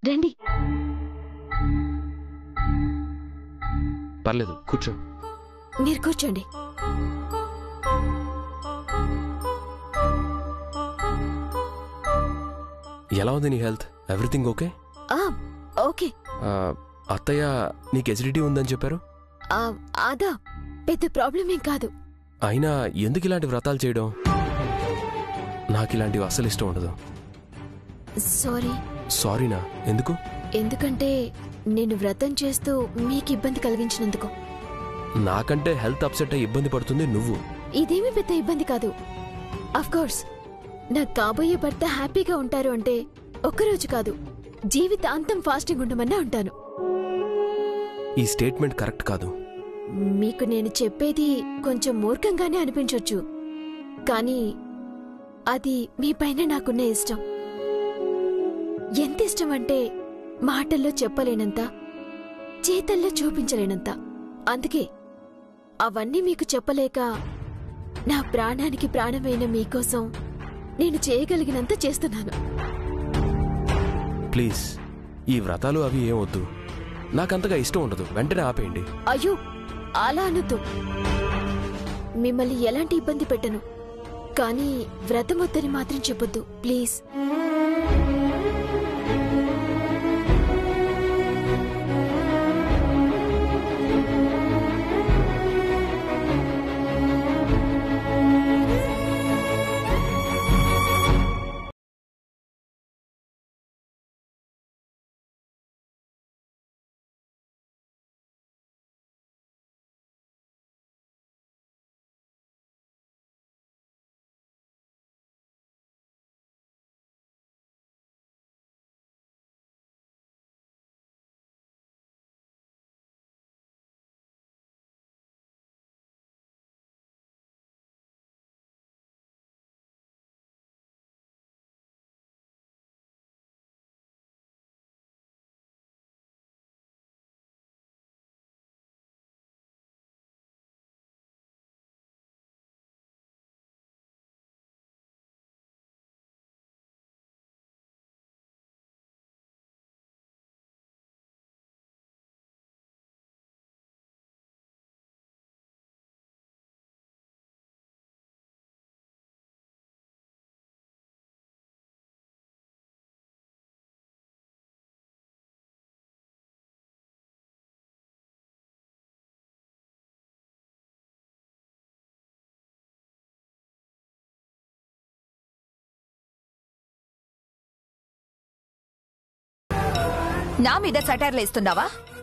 రండి పర్లేదు కూర్చో మీరు కూర్చోండి ఎలా ఉంది నీ హెల్త్ ఎవ్రీథింగ్ ఓకే ఆ, ఓకే ఆ, అత్తయ్య నీకు ఎసిడిటీ ఉందని చెప్పారు ఆ, అదా పెద్ద ప్రాబ్లం ఏం కాదు అయినా ఎందుకు ఇలాంటి వ్రతాలు చేయడం నాకు ఇలాంటివి అస్సలు ఇష్టం ఉండదు సారీ సారీనా ఎందుకు ఎందుకంటే నేను వ్రతం చేస్తూ మీకు ఇబ్బంది కలిగించినందుకు నాకంటే హెల్త్ అప్సెట్ అయ్యి ఇబ్బంది పడుతుంది నువ్వు ఇదేమీ పెద్ద ఇబ్బంది కాదు అఫ్ కోర్స్ నా కాబోయే భర్త హ్యాపీగా ఉంటారు అంటే ఒక్కరోజు కాదు జీవితాంతం ఫాస్టింగ్ ఉండమన్నా ఉంటాను ఈ స్టేట్మెంట్ కరెక్ట్ కాదు మీకు నేను చెప్పేది కొంచెం మూర్ఖంగానే అనిపించొచ్చు కానీ అది మీ పైన నాకున్న ఇష్టం ఎంత ఇష్టం అంటే మాటల్లో చెప్పలేనంత చేతల్లో చూపించలేనంత అందుకే అవన్నీ మీకు చెప్పలేక నా ప్రాణానికి ప్రాణమైన మీకోసం నేను చేయగలిగినంత చేస్తున్నాను ప్లీజ్ ఈ వ్రతాలు అవి ఏం వద్దు నాకంతగా ఇష్టం ఉండదు వెంటనే ఆపేయండి అయ్యో అలా అనొద్దు మిమ్మల్ని ఎలాంటి ఇబ్బంది పెట్టను కానీ వ్రతం వద్దని మాత్రం చెప్పొద్దు ప్లీజ్ నా మీద సటార్లు ఇస్తున్నావా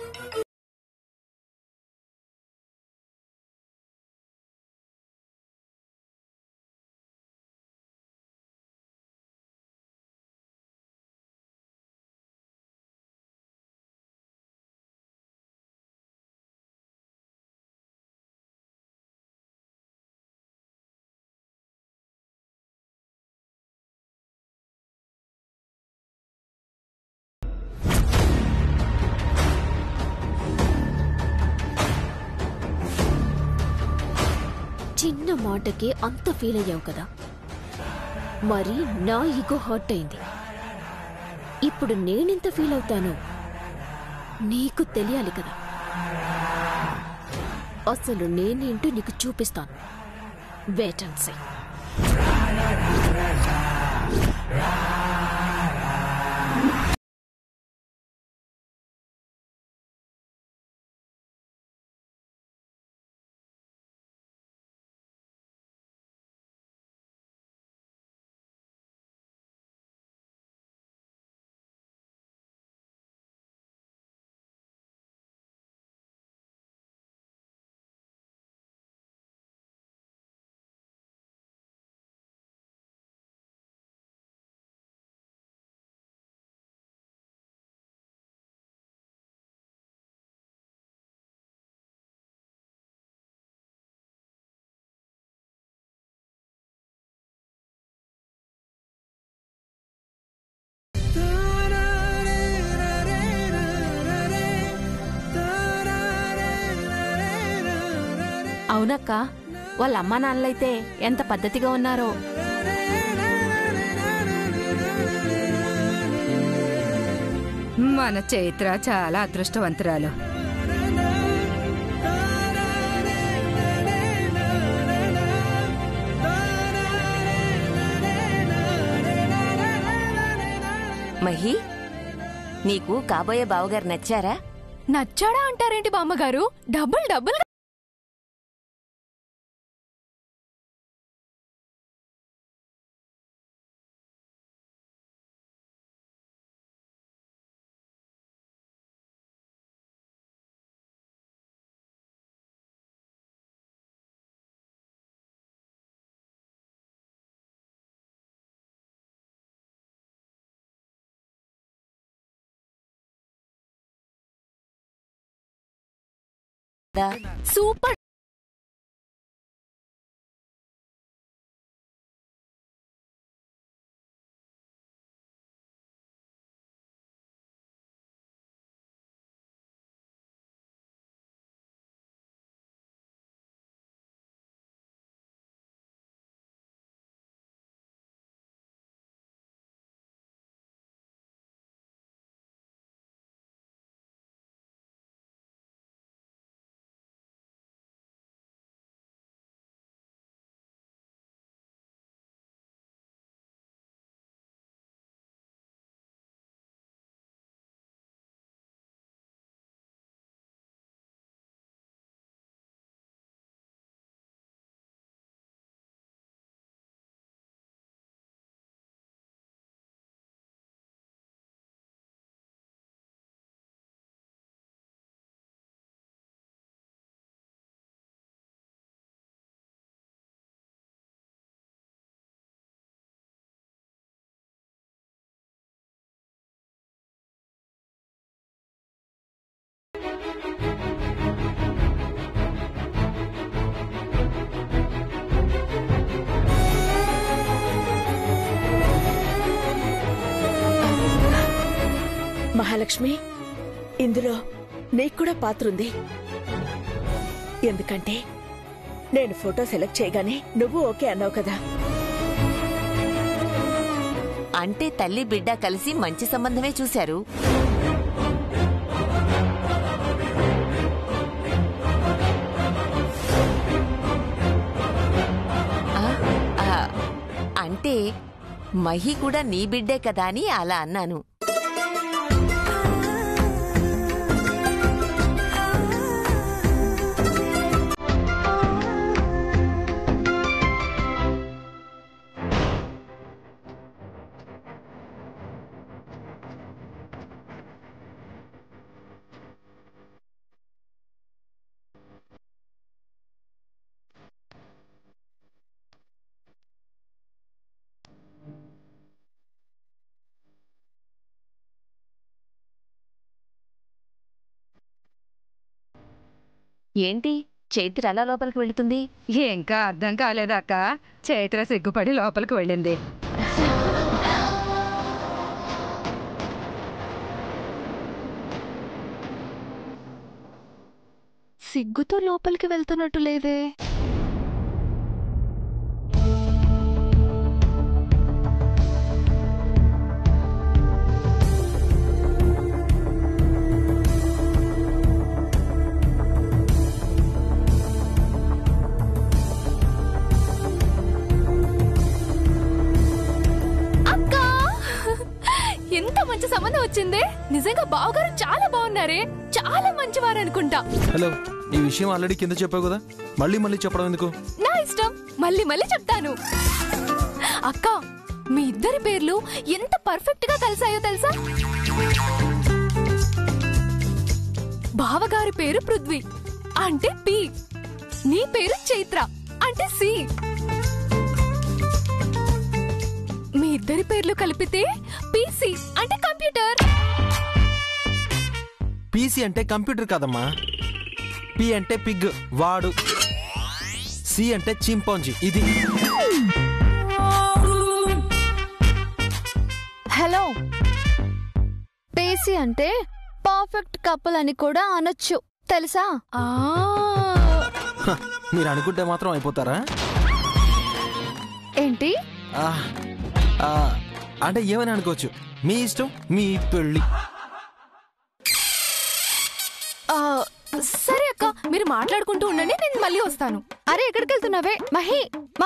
చిన్న మాటకి అంత ఫీల్ అయ్యావు కదా మరి నా ఈగో హర్ట్ అయింది ఇప్పుడు నేనెంత ఫీల్ అవుతాను నీకు తెలియాలి కదా అసలు నేనేంటో నీకు చూపిస్తాను వెయిట్ అండ్ సీ అవునక్క వాళ్ళ అమ్మా నాన్నలైతే ఎంత పద్ధతిగా ఉన్నారో మన చైత్ర చాలా అదృష్టవంతురాలు మహి నీకు కాబోయే బావగారు నచ్చారా నచ్చాడా అంటారేంటి బామ్మగారు డబుల్ డబుల్ దా. సూపర్ మహాలక్ష్మి ఇందులో నీకు కూడా పాత్ర ఉంది ఎందుకంటే నేను ఫోటో సెలెక్ట్ చేయగానే నువ్వు ఓకే అన్నావు కదా అంటే తల్లి బిడ్డ కలిసి మంచి సంబంధమే చూశారు ఆ, ఆ, అంటే మహి కూడా నీ బిడ్డే కదా అని అలా అన్నాను ఏంటి చైత్ర అలా లోపలికి వెళుతుంది ఇంకా అర్థం కాలేదాక చైత్ర సిగ్గుపడి లోపలికి వెళ్ళింది సిగ్గుతో లోపలికి వెళ్తున్నట్టు లేదే అక్కా ఎంత మంచి సంబంధం వచ్చిందే నిజంగా బావగారు చాలా బాగున్నారే చాలా మంచివారు అనుకుంటా హలో ఈ విషయం ఆల్రెడీ కింద చెప్పావు కదా మళ్ళీ మళ్ళీ చెప్పడం ఎందుకు నా ఇష్టం మళ్ళీ మళ్ళీ చెప్తాను అక్క మీ ఇద్దరి పేర్లు ఎంత పర్ఫెక్ట్ గా కలిసాయో తెలుసా బావగారి పేరు పృథ్వీ అంటే పి నీ పేరు చైత్ర అంటే సి మీ ఇద్దరి పేర్లు కలిపితే పిసి అంటే కంప్యూటర్ పీసీ అంటే కంప్యూటర్ కాదమ్మా పి అంటే పిగ్ వాడు సి అంటే చింపాంజీ ఇది హలో పేసి అంటే పర్ఫెక్ట్ కపుల్ అని కూడా అనొచ్చు తెలుసా ఆ హ, మీరు అనుకుంటే మాత్రం అయిపోతారా ఏంటి ఆ, ఆ, అంటే ఏమని అనుకోవచ్చు మీ ఇష్టం మీ పెళ్ళి సరే అక్క మీరు మాట్లాడుకుంటూ ఉండండి నేను మళ్ళీ వస్తాను అరే ఎక్కడికి వెళ్తున్నావే మహి మా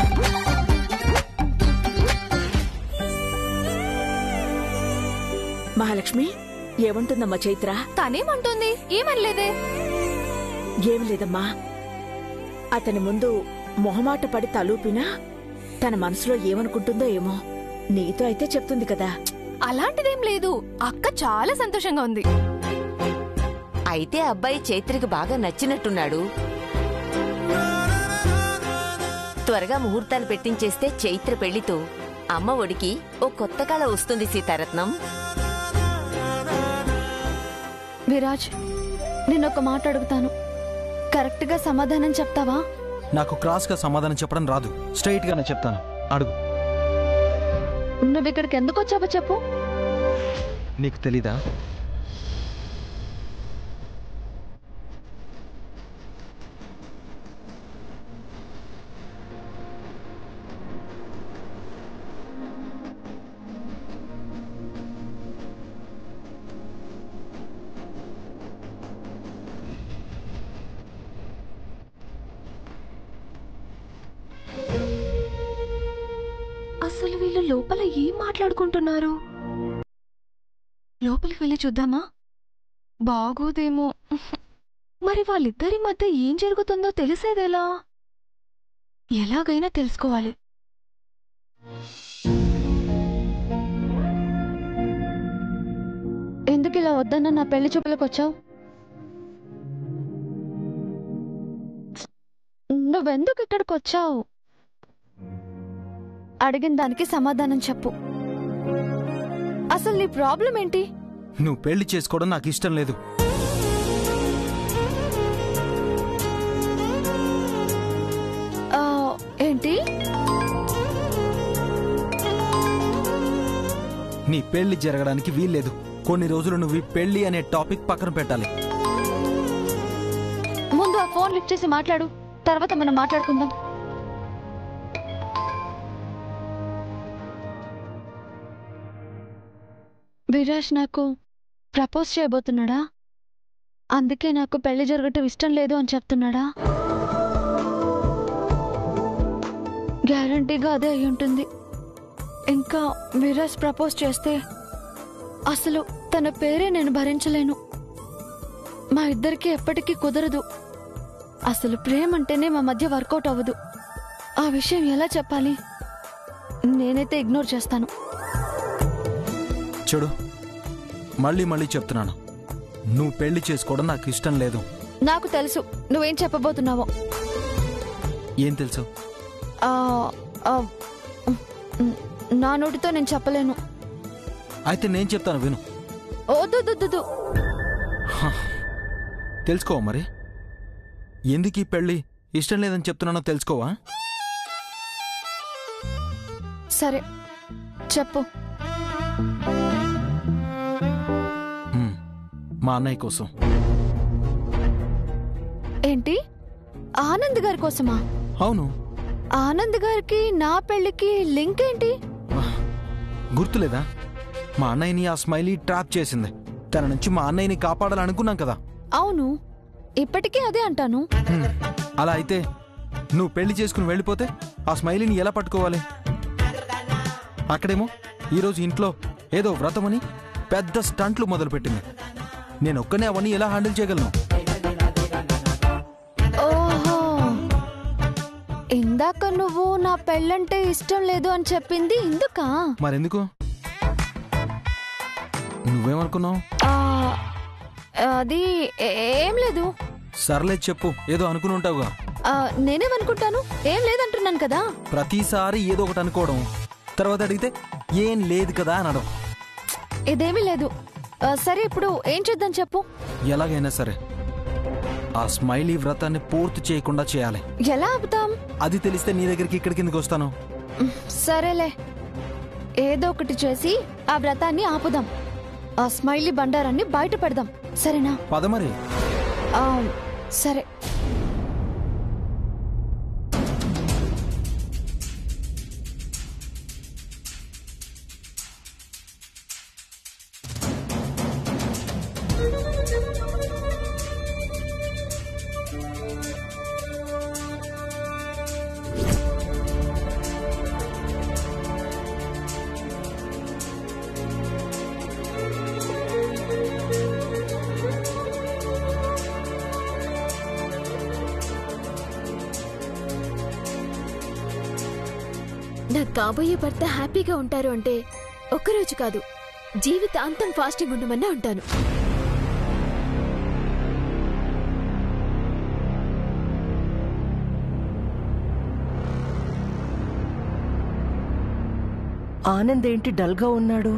మహాలక్ష్మి ఏమంటుందమ్మా చైత్ర తనేమంటుంది ఏమనలేదే ఏం లేదమ్మా అతని ముందు మొహమాట పడి తలూపినా తన మనసులో ఏమనుకుంటుందో ఏమో నీతో అయితే చెప్తుంది కదా అలాంటిదేం లేదు అక్క చాలా సంతోషంగా ఉంది అయితే అబ్బాయి చైత్రికి బాగా నచ్చినట్టున్నాడు త్వరగా ముహూర్తాలు పెట్టించేస్తే చైత్ర పెళ్లితో అమ్మ ఒడికి ఓ కొత్త కళ వస్తుంది సీతారత్నం విరాజ్ నేను ఒక మాట అడుగుతాను కరెక్ట్ గా సమాధానం చెప్తావా నాకు క్రాస్గా సమాధానం చెప్పడం రాదు స్ట్రైట్ గానే చెప్తాను అడుగు నువ్వు ఇక్కడికి ఎందుకు వచ్చావో చెప్పు నీకు తెలీదా అసలు వీళ్ళు లోపల ఏం మాట్లాడుకుంటున్నారు లోపలికి వెళ్ళి చూద్దామా బాగోదేమో మరి వాళ్ళిద్దరి మధ్య ఏం జరుగుతుందో తెలిసేదెలా ఎలాగైనా తెలుసుకోవాలి ఎందుకు ఇలా వద్దన్న నా పెళ్లి చూపులకు వచ్చావు నువ్వెందుకు ఇక్కడికి వచ్చావు అడిగిన దానికి సమాధానం చెప్పు అసలు నీ ప్రాబ్లం ఏంటి నువ్వు పెళ్లి చేసుకోవడం నాకు ఇష్టం లేదు ఆ, ఏంటి నీ పెళ్లి జరగడానికి వీల్లేదు కొన్ని రోజులు నువ్వు ఈ పెళ్లి అనే టాపిక్ పక్కన పెట్టాలి ముందు ఆ ఫోన్ లిఫ్ట్ చేసి మాట్లాడు తర్వాత మనం మాట్లాడుకుందాం విరాజ్ నాకు ప్రపోజ్ చేయబోతున్నాడా అందుకే నాకు పెళ్లి జరగటం ఇష్టం లేదు అని చెప్తున్నాడా గ్యారంటీగా అదే అయి ఉంటుంది ఇంకా విరాజ్ ప్రపోజ్ చేస్తే అసలు తన పేరే నేను భరించలేను మా ఇద్దరికి ఎప్పటికీ కుదరదు అసలు ప్రేమ అంటేనే మా మధ్య వర్కౌట్ అవ్వదు ఆ విషయం ఎలా చెప్పాలి నేనైతే ఇగ్నోర్ చేస్తాను చూడు మళ్ళీ మళ్ళీ చెప్తున్నాను నువ్వు పెళ్లి చేసుకోవడం నాకు ఇష్టం లేదు నాకు తెలుసు నువ్వేం చెప్పబోతున్నావో ఏం తెలుసు ఆ, ఆ, ఉమ్, నా నోటితో నేను చెప్పలేను అయితే నేను చెప్తాను విను ఓదు తెలుసుకోవా మరి ఎందుకు ఈ పెళ్లి ఇష్టం లేదని చెప్తున్నానో తెలుసుకోవా సరే చెప్పు హ్మ్. మా అన్నయ్య కోసం ఏంటి ఆనంద్ గారి కోసమా అవును ఆనంద్ గారికి నా పెళ్లికి లింక్ ఏంటి గుర్తులేదా మా అన్నయ్యని ఆ స్మైలీ ట్రాప్ చేసింది తన నుంచి మా అన్నయ్యని కాపాడాలనుకున్నాం కదా అవును ఇప్పటికీ అదే అంటాను హ్మ్. అలా అయితే నువ్వు పెళ్లి చేసుకుని వెళ్ళిపోతే ఆ స్మైలీని ఎలా పట్టుకోవాలి అక్కడేమో ఈరోజు ఇంట్లో ఏదో వ్రతమని పెద్ద స్టంట్లు మొదలుపెట్టింది నేను ఒక్కనే అవన్నీ ఎలా హ్యాండిల్ చేయగలను ఓహో ఇందాక నువ్వు నా పెళ్ళంటే ఇష్టం లేదు అని చెప్పింది ఇందుకా మరెందుకు నువ్వేమనుకున్నావు ఆ, అది ఏ- ఏం లేదు సర్లే చెప్పు ఏదో అనుకుని ఉంటావుగా ఆ, నేనేమనుకుంటాను ఏం లేదంటున్నాను కదా ప్రతిసారి ఏదో ఒకటి అనుకోవడం తర్వాత అడిగితే ఏం లేదు కదా అనడం ఇదేమీ లేదు ఆ, సరే ఇప్పుడు ఏం చేద్దాం చెప్పు ఎలాగైనా సరే ఆ స్మైలీ వ్రతాన్ని పూర్తి చేయకుండా చేయాలి ఎలా ఆపుతాం అది తెలిస్తే నీ దగ్గరికి ఇక్కడికి ఎందుకు వస్తాను ఉమ్, సరేలే ఏదో ఒకటి చేసి ఆ వ్రతాన్ని ఆపుదాం ఆ స్మైలీ బండారాన్ని బయట పెడదాం సరేనా పద మరి ఆ, సరే నా కాబోయే భర్త హ్యాపీగా ఉంటారు అంటే ఒక్కరోజు కాదు జీవితాంతం ఫాస్టింగ్ ఉండమన్నా ఉంటాను ఆనంద్ ఏంటి డల్గా ఉన్నాడు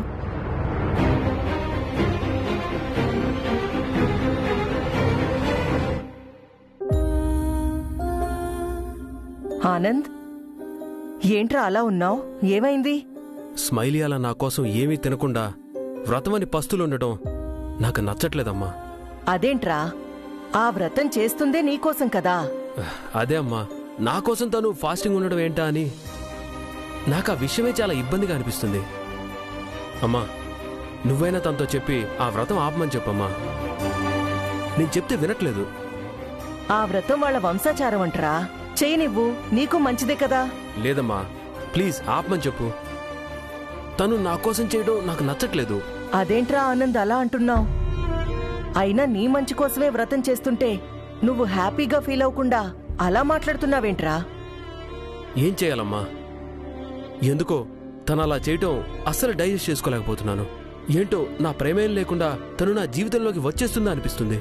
ఆనంద్ ఏంట్రా అలా ఉన్నావు ఏమైంది స్మైలీ అలా నా కోసం ఏమీ తినకుండా వ్రతమని పస్తులుండటం నాకు నచ్చట్లేదమ్మా అదేంట్రా ఆ వ్రతం చేస్తుందే నీకోసం కదా అదే అమ్మా నా కోసం తను ఫాస్టింగ్ ఉండడం ఏంటా అని నాకు ఆ విషయమే చాలా ఇబ్బందిగా అనిపిస్తుంది అమ్మా నువ్వైనా తనతో చెప్పి ఆ వ్రతం ఆపమని చెప్పమ్మా నేను చెప్తే వినట్లేదు ఆ వ్రతం వాళ్ళ వంశాచారం అంటరా చేయనివ్వు నీకు మంచిదే కదా లేదమ్మా ప్లీజ్ ఆపమని చెప్పు తను నా కోసం చేయడం నాకు నచ్చట్లేదు అదేంట్రా ఆనంద్ అలా అంటున్నావు అయినా నీ మంచి కోసమే వ్రతం చేస్తుంటే నువ్వు హ్యాపీగా ఫీల్ అవ్వకుండా అలా మాట్లాడుతున్నావేంట్రా ఏం చేయాలమ్మా ఎందుకో తను అలా చేయటం అస్సలు డైజెస్ట్ చేసుకోలేకపోతున్నాను ఏంటో నా ప్రేమేం లేకుండా తను నా జీవితంలోకి వచ్చేస్తుందా అనిపిస్తుంది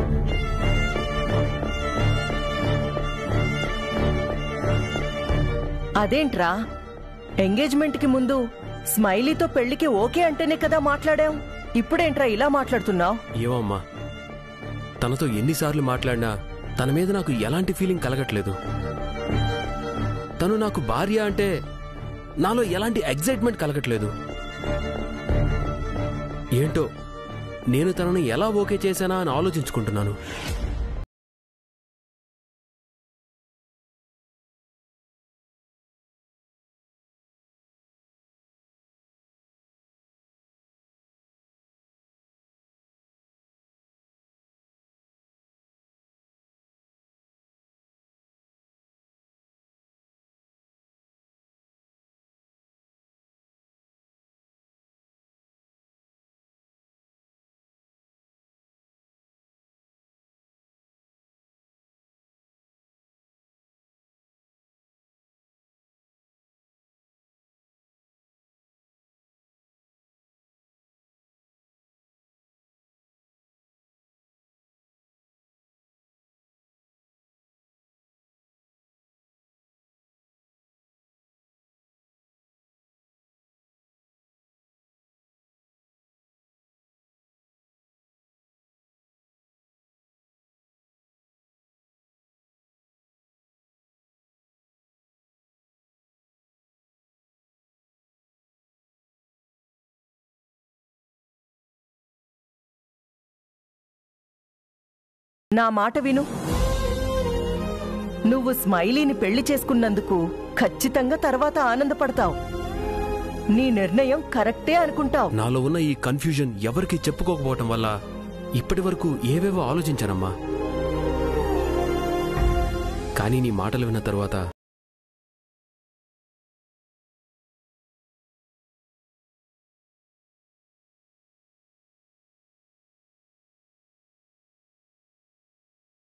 అదేంట్రా ఎంగేజ్మెంట్కి ముందు స్మైలీతో పెళ్లికి ఓకే అంటేనే కదా మాట్లాడాం ఇప్పుడేంట్రా ఇలా మాట్లాడుతున్నావు ఏవమ్మా తనతో ఎన్నిసార్లు మాట్లాడినా తన మీద నాకు ఎలాంటి ఫీలింగ్ కలగట్లేదు తను నాకు భార్య అంటే నాలో ఎలాంటి ఎగ్జైట్మెంట్ కలగట్లేదు ఏంటో నేను తనను ఎలా ఓకే చేశానా అని ఆలోచించుకుంటున్నాను నా మాట విను నువ్వు స్మైలీని పెళ్లి చేసుకున్నందుకు ఖచ్చితంగా తర్వాత ఆనందపడతావు నీ నిర్ణయం కరెక్టే అనుకుంటావు నాలో ఉన్న ఈ కన్ఫ్యూజన్ ఎవరికి చెప్పుకోకపోవటం వల్ల ఇప్పటి వరకు ఏవేవో ఆలోచించానమ్మా కానీ నీ మాటలు విన్న తర్వాత